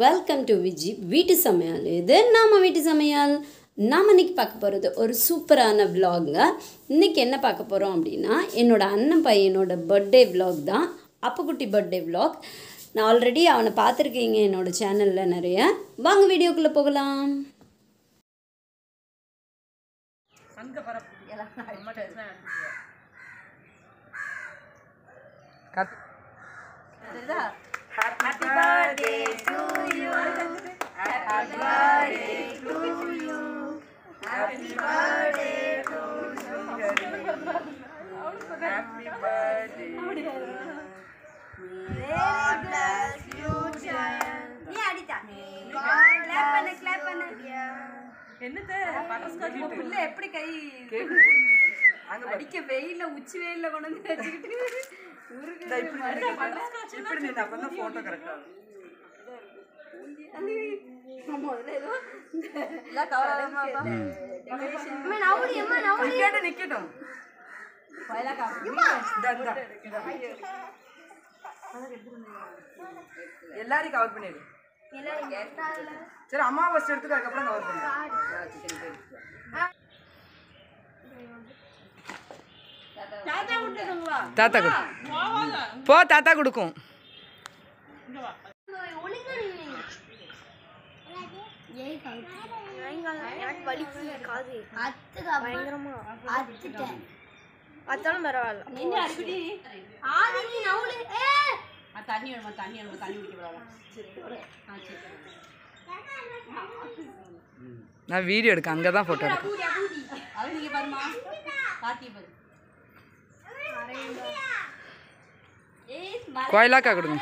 Welcome to Viji வீட்டு சமையல் இது நாம வீட்டு சமையல் நாம் இன்னைக்கு பார்க்க போகிறது ஒரு சூப்பரான vlogங்க இன்னைக்கு என்ன பார்க்க போகிறோம் அப்படின்னா என்னோட அண்ணன் பையனோட பர்த்டே vlog தான் அப்புக்குட்டி பர்த்டே vlog நான் ஆல்ரெடி அவனை பார்த்துருக்கீங்க என்னோட சேனலில் நிறைய வாங்க வீடியோக்குள்ளே போகலாம் கத் என்னது பட்டர்ஸ்காட்ச் பிள்ளை எப்படி கை அங்க அடிக்க வெயில்ல உச்சி வெயில்ல கொண்டு வந்து வச்சுக்கிட்டு இவருக்கு இந்த இப்படி நின்னு- இப்படி நின்று அப்பதான் போட்டோ கரெக்டா முதல்ல ஏதோ நிக்கட்டும் நிக்கட்டும் இந்தா, இந்தா. எல்லாரையும் கவர் பண்ணிடு சரி அம்மா ஃபர்ஸ்ட் எடுத்துட்டு அதுக்கப்புறம் கவர் பண்ணு தாத்தா கொடு போ தாத்தா கொடுக்கும் எனக்கு வலிக்குது காது பயங்கரமா அத்தாலும் பரவாயில்ல ஆதி நவுளு ஏ தண்ணி வேணுமா தண்ணி வேணுமா தண்ணி குடிக்க நான் வீடியோ எடுக்க அங்கே தான் ஃபோட்டோ எடுக்க அது நீங்க பாருமா பாத்தி பாரு கோயிலாக்கா கொடுங்க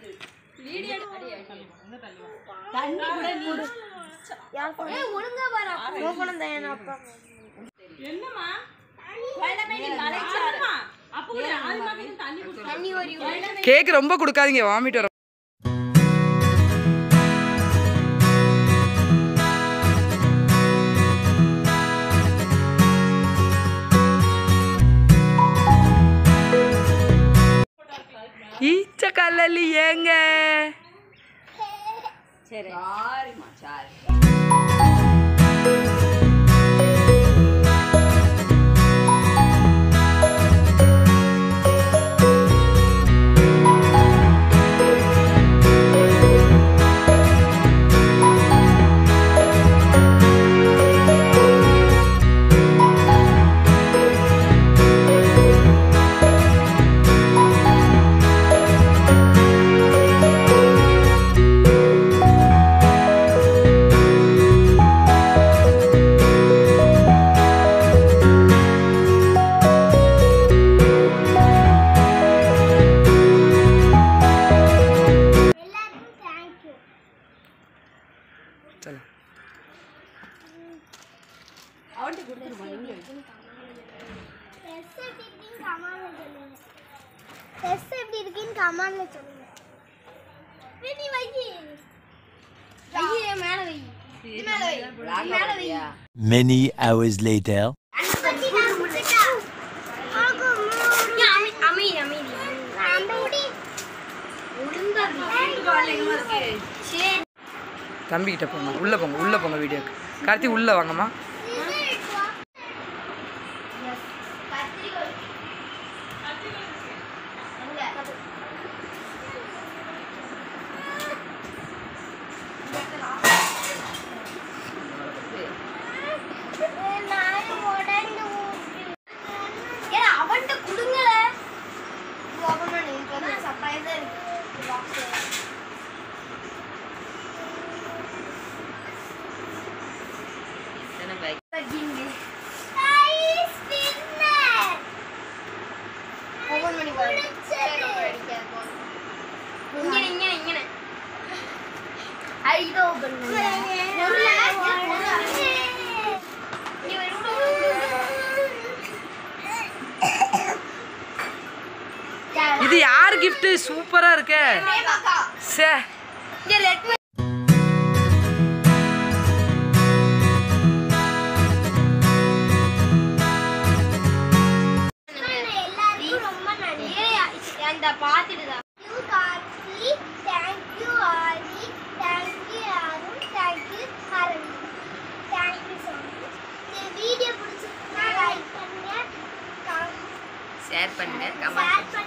தண்ணி கூட நீ ஏ ஒழுங்கா வர மோகனம் தான் என் அப்பா என்னம்மா கோயிலமே நீ மலைச்சாருமா அப்போ கூட ஆதிமாக்கு தண்ணி குடி தண்ணி ஒரு கேக் ரொம்ப கொடுக்காதீங்க வாமிட் வர ஈச்ச கல்லலி ஏங்க சரி சாரிம்மா சாரி எல்லாருக்கும் தேங்க் யூ சலோ அவன்கிட்ட கொடுத்துருமா நீங்க டெஸ்ட் எப்படி இருக்குன்னு கமெண்ட்ல சொல்லுங்க டெஸ்ட் எப்படி இருக்குன்னு கமெண்ட்ல சொல்லுங்க வே, நீ வை வை மேல வை இது மேல வை இது மேல வை Many hours later. அன்பத்தி நான் முடிச்சிட்டா ஆகும் அமி அமி அமி அம்படி ஒழுங்கா சரி தம்பிக்கிட்ட போங்க உள்ளே போங்க உள்ளே போங்க வீடியோக்கு கார்த்தி உள்ளே வாங்கம்மா அவன்கிட்ட கொடுங்கல ஓபன் பண்ணி சர்ப்ரைஸா இருக்கு பாக்ஸ் ஓபன் பண்ணி பாரு இங்க இங்க இங்க ஐ இது ஓபன் இது யார் gift சூப்பராக இருக்கே சே இங்க லெட் மீ எல்லாருக்கும் ரொம்ப நன்றி அந்த பார்த்துட்டு தான் Karthi thank you Aadhi thank you share பண்ணுங்க ஷேர் கமெண்ட்